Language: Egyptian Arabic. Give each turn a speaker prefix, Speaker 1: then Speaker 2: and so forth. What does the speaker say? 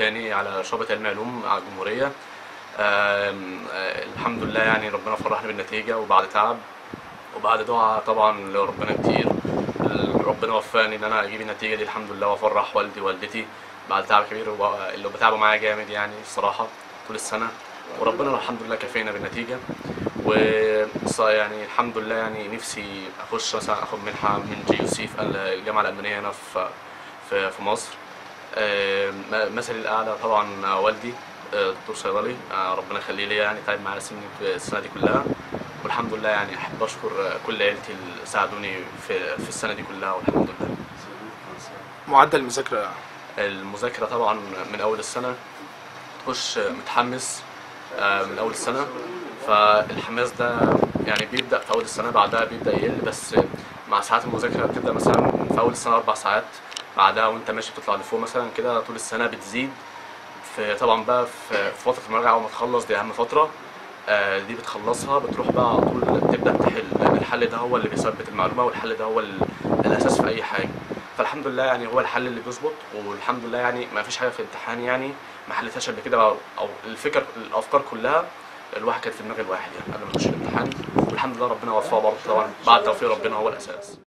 Speaker 1: تاني على شعبة علم علوم على الجمهورية آم، آه، الحمد لله يعني ربنا فرحني بالنتيجة وبعد تعب وبعد دعاء طبعا لربنا كتير ربنا وفاني ان انا اجيب النتيجة دي الحمد لله وافرح والدي ووالدتي بعد تعب كبير وب- اللي بتعبوا معايا جامد يعني الصراحة طول السنة وربنا الحمد لله كفينا بالنتيجة و يعني الحمد لله يعني نفسي اخش مثلا اخد منحة من جي يو سي في الجامعة الألمانية هنا في في في مصر آه، م- مثلي الأعلى طبعا والدي آه، دكتور صيدلي آه، ربنا يخليه لي يعني تعب معايا السنة السنة دي كلها والحمد لله يعني أحب أشكر آه، كل عيلتي اللي ساعدوني في في السنة دي كلها والحمد لله
Speaker 2: معدل المذاكره
Speaker 1: المذاكرة طبعا من أول السنة تخش متحمس آه، من أول السنة فالحماس ده يعني بيبدأ في أول السنة بعدها بيبدأ يقل بس مع ساعات المذاكرة بتبدأ مثلا في أول السنة أربع ساعات بعدها وأنت ماشي بتطلع لفوق مثلا كده طول السنة بتزيد في طبعا بقى في في فترة المراجعة أول ما تخلص دي أهم فترة آه، دي بتخلصها بتروح بقى على طول تبدأ تحل لأن الحل ده هو اللي بيثبت المعلومة والحل ده هو ال- الأساس في أي حاجة فالحمد لله يعني هو الحل اللي بيظبط والحمد لله يعني ما فيش حاجه في الامتحان يعني ما حلتهاش قبل كده او أو الفكر الافكار كلها الواحد كانت في دماغ الواحد يعني قبل ما نخش الامتحان والحمد لله ربنا وفقه برضه طبعا بعد توفيق ربنا هو الاساس